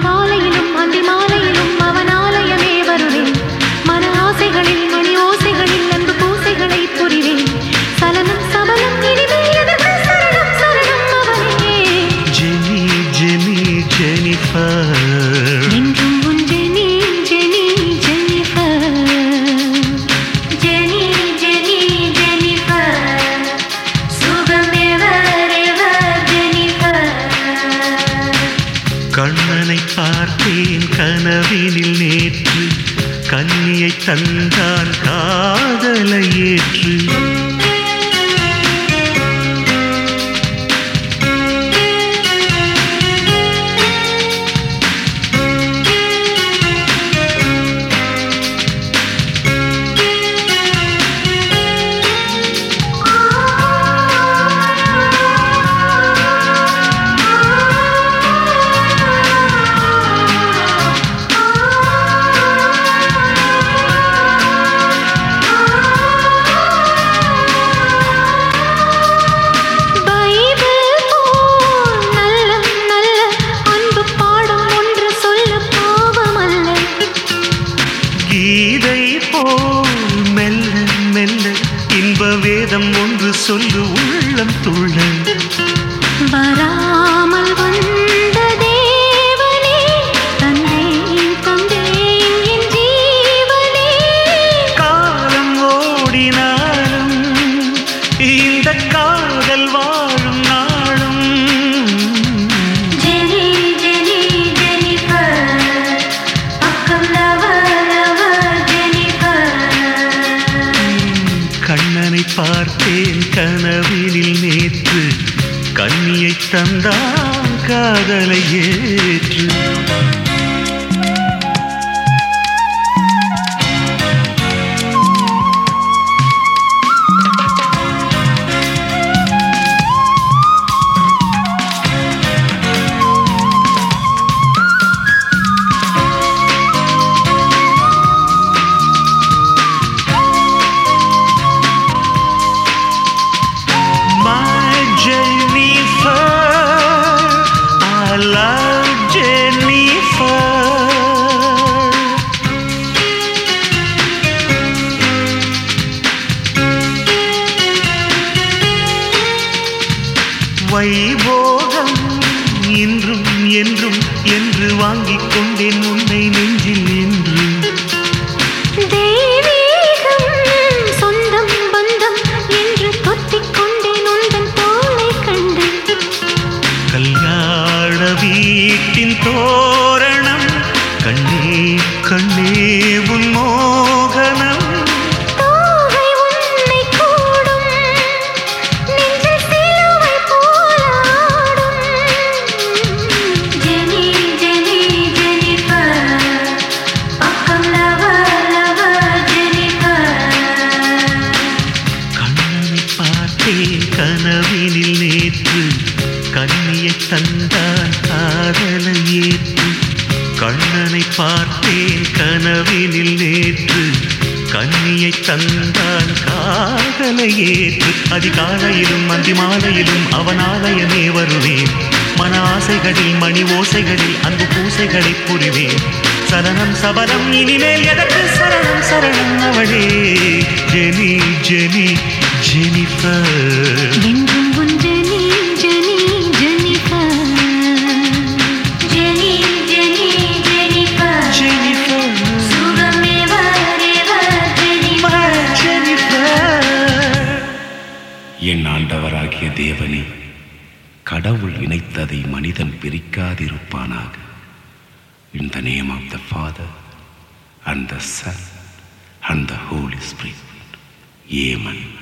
காலையிலும் அந்தி மாலையிலும் அவன் ஆலயமே வருவேன் மன ஆசைகளில் மணி ஓசைகளில் அன்பு பூசைகளை புரிவேன் சலனம் சபலம் இனிமேல் எதற்கு சரணம் சரணம் அவனே ஜெனி ஜெனி ஜெனிஃபர் என்றும் உன் Jenny Jenny Jennifer Jenny Jenny Jennifer சுகம் எவர் எவர் ஜெனிஃபர் கண்ணனை பார்த்தேன் கனவினில் நேற்று கன்னியை தந்தான் காதலை ஏற்று பைபிள் போல் நல்ல நல்ல அன்பு பாடம் ஒன்று சொல்ல பாவமல்ல கீதை போல் மெல்ல மெல்ல இன்ப வேதம் ஒன்று சொல்லு உள்ளம் துள்ள வராமல் வந்த தேவனே தந்தை தந்தை என் ஜீவனே காலம் ஓடினாலும் இந்த காதல் வாழும் நாளும் ஜெனி ஜெனி ஜெனிஃபர் பக்கம் லவர் லவர் ஜெனிஃபர் கண்ணனை பார்த்தேன் கனவினில் நேற்று கண்ணியை தந்தான் காதலை ஏற்று My Jennifer, I love Jennifer. வைபோகம் இன்றும் என்றும் என்று வாங்கிக் கொண்டேன் உன்னை நெஞ்சில் என்று தெய்வீகம் சொந்தம் பந்தம் என்று தொத்திக் கொண்டேன் உந்தன் தோளை கண்டு கல்யாண வீட்டின் தோரணம் கண்ணே கண்ணே உன் மோகனம் தோகை உன்னை கூடும் நெஞ்சில் சிலுவை போலாடும் ஜெனி ஜெனி ஜெனிஃபர் பக்கம் லவர் லவர் ஜெனிஃபர் கண்ணனை பார்த்தேன் கனவினில் நேற்று கண்ணியை தந்தான் காதலை ஏற்று கண்ணனை பார்த்தேன் கனவினில் நேற்று கண்ணியை தந்தான் காதலை ஏற்று அதிகாலையிலும் அந்தி மாலையிலும் அவன் ஆலயமே வருவேன் மன ஆசைகளில் மணி ஓசைகளில் அன்பு பூசைகளை புரிவேன் சரணம் சபலம் இனிமேல் எதற்கு சரணம் சரணம் அவளே ஜெனி ஜெனி ஜெனிஃபர் என்றும் உன் Jenny Jenny Jennifer Jenny Jenny Jennifer Jennifer சுகம் எவர் எவர் ஜெனிஃபர் ஜெனிஃபர் என் ஆண்டவராகிய தேவனே கடவுள் இணைத்ததை மனிதன் பிரிக்காதிருப்பானாக in the name of the father and the son and the holy spirit Yemen